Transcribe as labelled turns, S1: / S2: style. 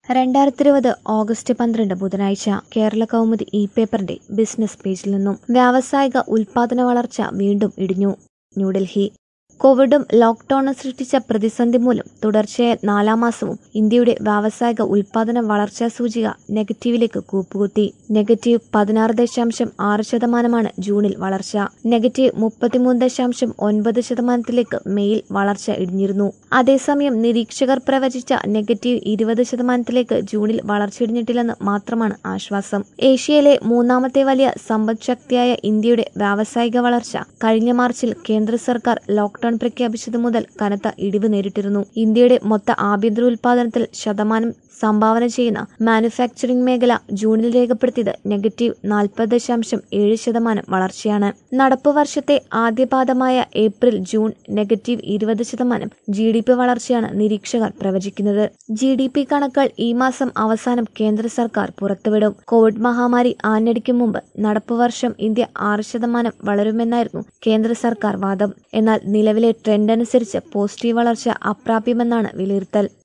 S1: രണ്ടായിരത്തി ഇരുപത് ഓഗസ്റ്റ് പന്ത്രണ്ട് ബുധനാഴ്ച കേരള കൗമുദി ഇ പേപ്പറിന്റെ ബിസിനസ് പേജിൽ നിന്നും വ്യാവസായിക ഉൽപാദന വളർച്ച വീണ്ടും ഇടിഞ്ഞു ന്യൂഡൽഹി കോവിഡും ലോക്ക്ഡൌണും സൃഷ്ടിച്ച പ്രതിസന്ധി മൂലം തുടർച്ചയായ നാലാം മാസവും ഇന്ത്യയുടെ വ്യാവസായിക ഉൽപാദന വളർച്ചാ സൂചിക നെഗറ്റീവിലേക്ക് കൂപ്പുകുത്തി നെഗറ്റീവ് പതിനാറ് ദശാംശം ആറ് ശതമാനമാണ് ജൂണിൽ വളർച്ച നെഗറ്റീവ് മുപ്പത്തിമൂന്ന് ദശാംശം ഒൻപത് ശതമാനത്തിലേക്ക് മെയിൽ വളർച്ച ഇടിഞ്ഞിരുന്നു അതേസമയം നിരീക്ഷകർ പ്രവചിച്ച നെഗറ്റീവ് ഇരുപത് ശതമാനത്തിലേക്ക് ജൂണിൽ വളർച്ചയിടിഞ്ഞിട്ടില്ലെന്ന് മാത്രമാണ് ആശ്വാസം ഏഷ്യയിലെ മൂന്നാമത്തെ വലിയ സമ്പദ് ശക്തിയായ ഇന്ത്യയുടെ വ്യാവസായിക വളർച്ച കഴിഞ്ഞ മാർച്ചിൽ കേന്ദ്ര സർക്കാർ ലോക്ഡൌൺ പ്രഖ്യാപിച്ചതു മുതൽ കനത്ത ഇടിവ് നേരിട്ടിരുന്നു ഇന്ത്യയുടെ മൊത്ത ആഭ്യന്തര ഉൽപാദനത്തിൽ ശതമാനം സംഭാവന ചെയ്യുന്ന മാനുഫാക്ചറിംഗ് മേഖല ജൂണിൽ രേഖപ്പെടുത്തിയത് നെഗറ്റീവ് നാൽപ്പത് ദശാംശം ഏഴ് ശതമാനം വളർച്ചയാണ് നടപ്പ് വർഷത്തെ ആദ്യപാദമായ ഏപ്രിൽ ജൂൺ നെഗറ്റീവ് ഇരുപത് ശതമാനം ജി ഡി പി വളർച്ചയാണ് നിരീക്ഷകർ പ്രവചിക്കുന്നത് ജി ഡി പി കണക്കുകൾ ഈ മാസം അവസാനം കേന്ദ്ര സർക്കാർ പുറത്തുവിടും കോവിഡ് മഹാമാരി ആഞ്ഞടിക്കും മുമ്പ് നടപ്പ് വർഷം ഇന്ത്യ ആറ് ശതമാനം വളരുമെന്നായിരുന്നു കേന്ദ്ര സർക്കാർ വാദം എന്നാൽ നിലവിലെ ട്രെൻഡ് അനുസരിച്ച് പോസിറ്റീവ് വളർച്ച അപ്രാപ്യമെന്നാണ് വിലയിരുത്തൽ